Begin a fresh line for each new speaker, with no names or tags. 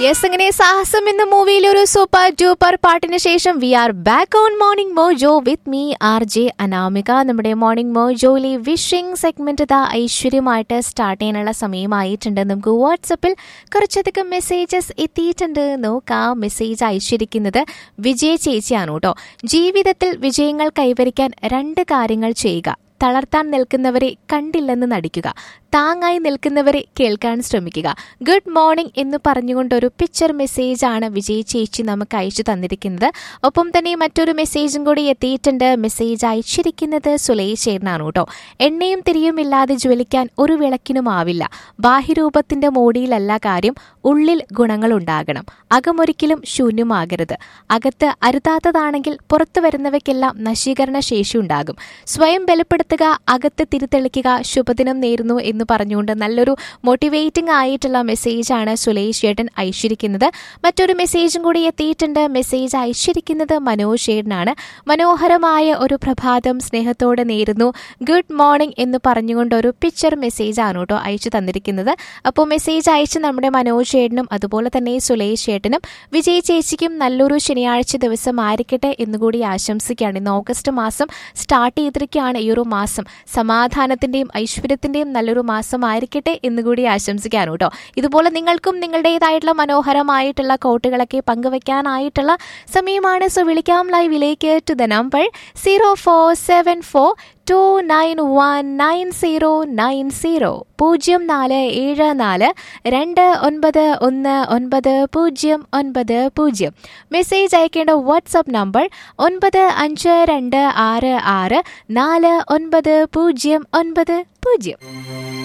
yes അങ്ങനെ സാഹസം എന്ന മൂവിയിലെ ഒരു സൂപ്പർ ഡൂപ്പർ പാട്ടിന് ശേഷം we are back on morning mojo with me R J Anamika നമ്മുടെ മോർണിംഗ് മോജോയിലെ വിഷിംഗ് സെഗ്മെന്റ് ഇതാ ഐശ്വര്യമായിട്ട് സ്റ്റാർട്ട് ചെയ്യാനുള്ള സമയമായിട്ടുണ്ട് നമുക്ക് വാട്സപ്പിൽ കുറച്ചധികം മെസ്സേജസ് എത്തിയിട്ടുണ്ട് നോക്കാം മെസ്സേജ് അയച്ചിരിക്കുന്നത് വിജയ ചേച്ചിയാണ് കേട്ടോ ജീവിതത്തിൽ വിജയങ്ങൾ കൈവരിക്കാൻ രണ്ട് കാര്യങ്ങൾ ചെയ്യുക തളർത്താൻ നിൽക്കുന്നവരെ കണ്ടില്ലെന്ന് നടിക്കുക താങ്ങായി നിൽക്കുന്നവരെ കേൾക്കാൻ ശ്രമിക്കുക ഗുഡ് മോർണിംഗ് എന്ന് പറഞ്ഞുകൊണ്ടൊരു പിക്ചർ മെസ്സേജ് ആണ് വിജയ് ചേച്ചി നമുക്ക് അയച്ചു തന്നിരിക്കുന്നത് ഒപ്പം തന്നെ മറ്റൊരു മെസ്സേജും കൂടി എത്തിയിട്ടുണ്ട് മെസ്സേജ് അയച്ചിരിക്കുന്നത് സുലേഷ് ചേർന്നാണ് കേട്ടോ എണ്ണയും തിരിയും ഇല്ലാതെ ജ്വലിക്കാൻ ഒരു വിളക്കിനുമാവില്ല ബാഹ്യരൂപത്തിന്റെ മോടിയിലല്ല കാര്യം ഉള്ളിൽ ഗുണങ്ങളുണ്ടാകണം അകമൊരിക്കലും ശൂന്യമാകരുത് അകത്ത് അരുതാത്തതാണെങ്കിൽ പുറത്തു വരുന്നവയ്ക്കെല്ലാം നശീകരണ ശേഷി ഉണ്ടാകും സ്വയം ബലപ്പെടുത്തുക അകത്ത് തിരിതെളിക്കുക ശുഭദിനം നേരുന്നു എന്ന് പറഞ്ഞുകൊണ്ട് നല്ലൊരു മോട്ടിവേറ്റിംഗ് ആയിട്ടുള്ള മെസ്സേജാണ് സുലേഷ് ചേട്ടൻ അയച്ചിരിക്കുന്നത് മറ്റൊരു മെസ്സേജും കൂടി എത്തിയിട്ടുണ്ട് മെസ്സേജ് അയച്ചിരിക്കുന്നത് മനോജ് ചേട്ടനാണ് മനോഹരമായ ഒരു പ്രഭാതം സ്നേഹത്തോടെ നേരുന്നു ഗുഡ് മോർണിംഗ് എന്ന് പറഞ്ഞുകൊണ്ട് ഒരു പിക്ചർ മെസ്സേജ് ആണ് കേട്ടോ അയച്ചു തന്നിരിക്കുന്നത് അപ്പോൾ മെസ്സേജ് അയച്ച് നമ്മുടെ മനോജ് ചേട്ടനും അതുപോലെ തന്നെ സുലേഷ് ചേട്ടനും വിജയ് ചേച്ചിക്കും നല്ലൊരു ശനിയാഴ്ച ദിവസം ആയിരിക്കട്ടെ എന്നുകൂടി ആശംസിക്കുകയാണ് ഇന്ന് ഓഗസ്റ്റ് മാസം സ്റ്റാർട്ട് ചെയ്തിരിക്കുകയാണ് ഈ ഒരു മാസം സമാധാനത്തിന്റെയും ഐശ്വര്യത്തിന്റെയും നല്ലൊരു മാസം ആയിരിക്കട്ടെ എന്നുകൂടി ആശംസിക്കാനും കേട്ടോ ഇതുപോലെ നിങ്ങൾക്കും നിങ്ങളുടേതായിട്ടുള്ള മനോഹരമായിട്ടുള്ള കോട്ടുകളൊക്കെ പങ്കുവെക്കാനായിട്ടുള്ള സമയമാണ് സോ വിളിക്കാം ലൈവിലേക്ക് to the number zero four seven four two nine one nine zero nine zero പൂജ്യം നാല് ഏഴ് നാല് രണ്ട് ഒൻപത് ഒന്ന് ഒൻപത് പൂജ്യം ഒൻപത് പൂജ്യം മെസ്സേജ് അയക്കേണ്ട വാട്സപ്പ് നമ്പർ ഒൻപത് അഞ്ച് രണ്ട് ആറ് ആറ് നാല് ഒൻപത് പൂജ്യം ഒൻപത് പൂജ്യം